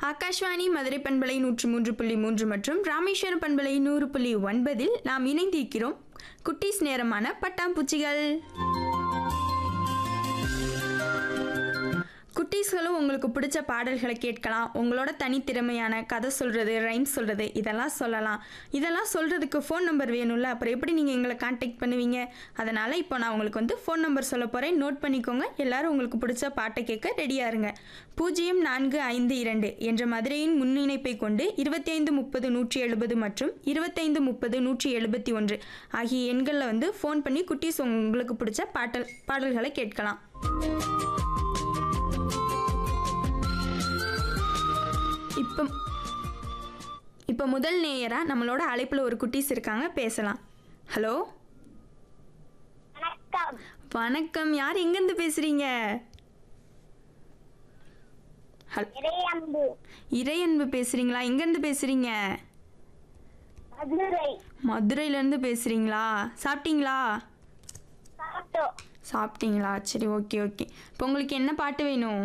ஆகாஷ்வாணி மதுரை பண்பலை நூற்று மூன்று புள்ளி மூன்று மற்றும் ராமேஸ்வரம் பண்பலை நூறு புள்ளி ஒன்பதில் நாம் இணைந்திருக்கிறோம் குட்டீஸ் நேரமான பட்டாம்பூச்சிகள் குட்டீஸ்களும் உங்களுக்கு பிடிச்ச பாடல்களை கேட்கலாம் உங்களோட தனித்திறமையான கதை சொல்கிறது ரைம் சொல்கிறது இதெல்லாம் சொல்லலாம் இதெல்லாம் சொல்கிறதுக்கு ஃபோன் நம்பர் வேணும்ல அப்புறம் எப்படி நீங்கள் எங்களை காண்டாக்ட் பண்ணுவீங்க அதனால் இப்போ நான் உங்களுக்கு வந்து ஃபோன் நம்பர் சொல்ல போகிறேன் நோட் பண்ணிக்கோங்க எல்லாரும் உங்களுக்கு பிடிச்ச பாட்டை கேட்க ரெடியாக இருங்க பூஜ்ஜியம் நான்கு ஐந்து இரண்டு என்ற மதுரையின் முன்னிணைப்பை கொண்டு இருபத்தி ஐந்து முப்பது நூற்றி எழுபது மற்றும் இருபத்தைந்து முப்பது நூற்றி எழுபத்தி ஒன்று ஆகிய எண்களில் வந்து ஃபோன் பண்ணி குட்டீஸ் உங்களுக்கு பிடிச்ச பாட்டல் பாடல்களை கேட்கலாம் இப்போ இப்போ முதல் நேயரா நம்மளோட அழைப்பில் ஒரு குட்டீஸ் இருக்காங்க பேசலாம் ஹலோ வணக்கம் வணக்கம் யார் எங்கேருந்து பேசுறீங்க ஹல் இறையம்பு இறையன்பு பேசுறீங்களா எங்கேருந்து பேசுறீங்க மதுரை மதுரையிலேருந்து பேசுறீங்களா சாப்பிட்டீங்களா சாப்பிட்டோம் சாப்பிட்டீங்களா சரி ஓகே ஓகே இப்போ உங்களுக்கு என்ன பாட்டு வேணும்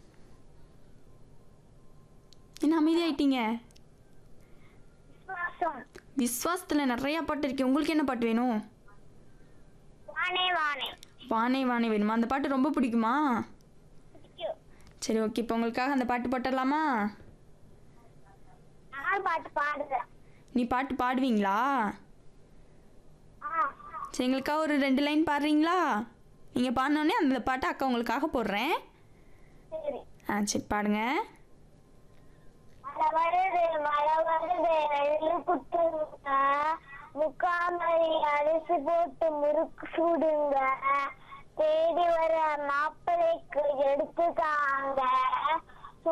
என்ன அமைதியாயிட்டீங்க விசுவாசம் விஸ்வாசத்தில் நிறையா பாட்டு இருக்கு உங்களுக்கு என்ன பாட்டு வேணும் வானே வானே வானே வானே வேணுமா அந்த பாட்டு ரொம்ப பிடிக்குமா பிடிக்கும். சரி ஓகே இப்போ உங்களுக்காக அந்த பாட்டு போட்டுடலாமா நான் பாட்டு பாடுறேன் நீ பாட்டு பாடுவீங்களா ஆ சரி எங்களுக்காக ஒரு ரெண்டு லைன் பாடுறீங்களா நீங்கள் பாடினோடனே அந்த பாட்டை அக்கா உங்களுக்காக போடுறேன் சரி ஆ சரி பாடுங்க மழை வருது மழை வருது நெல்லு குத்துங்க முக்காமரி அரிசி போட்டு முறுக்கு சுடுங்க தேடி வர மாப்பிள்ளைக்கு எடுத்துக்காங்க